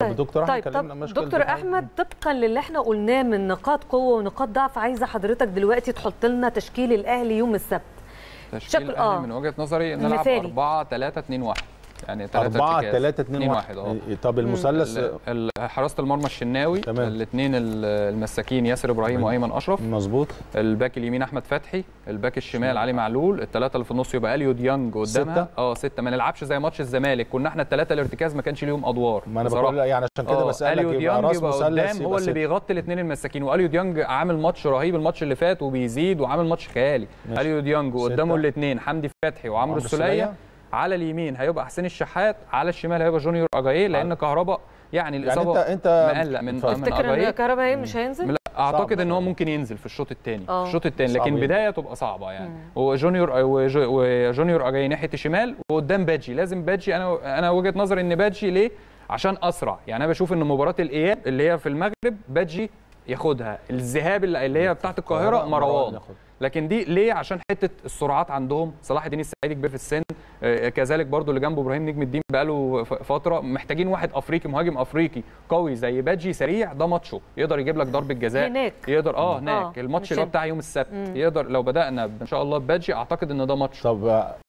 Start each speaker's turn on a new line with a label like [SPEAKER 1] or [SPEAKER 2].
[SPEAKER 1] طب دكتور احمد
[SPEAKER 2] طيب
[SPEAKER 1] كلمنا
[SPEAKER 2] طب
[SPEAKER 1] مشكله
[SPEAKER 2] دكتور
[SPEAKER 1] الدفاع.
[SPEAKER 2] احمد طبقا للي احنا قلناه من نقاط قوه ونقاط ضعف عايزه حضرتك دلوقتي تحط لنا تشكيل الاهلي يوم السبت
[SPEAKER 3] تشكيل
[SPEAKER 2] شكل-
[SPEAKER 3] الاهلي
[SPEAKER 2] آه.
[SPEAKER 3] من وجهه نظري نلعب
[SPEAKER 2] مثالي.
[SPEAKER 3] 4 3 2 1 يعني 3
[SPEAKER 1] 4 3 2 1
[SPEAKER 3] اه
[SPEAKER 1] طب المثلث
[SPEAKER 3] ال- ال- حراسه المرمى الشناوي
[SPEAKER 1] تمام.
[SPEAKER 3] الاثنين المساكين ياسر ابراهيم وايمن اشرف
[SPEAKER 1] مظبوط
[SPEAKER 3] الباك اليمين احمد فتحي الباك الشمال علي معلول الثلاثه اللي في النص يبقى اليو ديانج قدامها
[SPEAKER 1] ستة؟
[SPEAKER 3] اه سته ما نلعبش زي ماتش الزمالك كنا احنا الثلاثه الارتكاز ما كانش ليهم ادوار
[SPEAKER 1] ما انا
[SPEAKER 3] بصراحة.
[SPEAKER 1] بقول يعني عشان كده
[SPEAKER 3] آه،
[SPEAKER 1] بسالك
[SPEAKER 3] اليو
[SPEAKER 1] يبقى
[SPEAKER 3] ديانج
[SPEAKER 1] راس
[SPEAKER 3] يبقى
[SPEAKER 1] مثلث
[SPEAKER 3] قدام هو
[SPEAKER 1] يبقى
[SPEAKER 3] اللي
[SPEAKER 1] ستة.
[SPEAKER 3] بيغطي الاثنين المساكين واليو ديانج عامل ماتش رهيب الماتش اللي فات وبيزيد وعامل ماتش خيالي
[SPEAKER 1] ماشي.
[SPEAKER 3] اليو ديانج
[SPEAKER 1] ستة.
[SPEAKER 3] قدامه الاثنين حمدي فتحي وعمرو
[SPEAKER 1] عمرو
[SPEAKER 3] السوليه
[SPEAKER 1] السولية.
[SPEAKER 3] على اليمين هيبقى حسين الشحات على الشمال هيبقى جونيور اجاييه لان كهربا يعني
[SPEAKER 1] يعني
[SPEAKER 3] الاصابه
[SPEAKER 1] انت انت
[SPEAKER 3] مقلق من
[SPEAKER 1] اتفضل.
[SPEAKER 3] من
[SPEAKER 2] تفتكر ان
[SPEAKER 3] اجاييه
[SPEAKER 2] كهرباء هي مش هينزل
[SPEAKER 3] لا اعتقد ان هو
[SPEAKER 1] صعب.
[SPEAKER 3] ممكن ينزل في الشوط الثاني
[SPEAKER 2] آه.
[SPEAKER 3] الشوط الثاني
[SPEAKER 1] صعب
[SPEAKER 3] لكن
[SPEAKER 1] جدا.
[SPEAKER 3] بدايه تبقى صعبه يعني وجونيور وج- وجونيور اجاي ناحيه الشمال وقدام بادجي لازم بادجي انا انا وجهه نظري ان بادجي ليه عشان اسرع يعني انا بشوف ان مباراه الاياب اللي هي في المغرب بادجي ياخدها الذهاب اللي اللي هي بتاعت القاهره مروان
[SPEAKER 1] ياخد.
[SPEAKER 3] لكن دي ليه عشان حته السرعات عندهم صلاح الدين السعيدي كبير في السن آه، كذلك برضو اللي جنبه ابراهيم نجم الدين بقاله ف- فتره محتاجين واحد افريقي مهاجم افريقي قوي زي بادجي سريع ده ماتشه يقدر يجيب لك ضربه جزاء
[SPEAKER 2] هناك.
[SPEAKER 3] يقدر اه هناك
[SPEAKER 2] آه،
[SPEAKER 3] الماتش
[SPEAKER 2] مش
[SPEAKER 3] اللي هو
[SPEAKER 2] هنا.
[SPEAKER 3] بتاع يوم السبت يقدر لو بدانا ان شاء الله ببادجي اعتقد ان ده ماتش
[SPEAKER 1] طب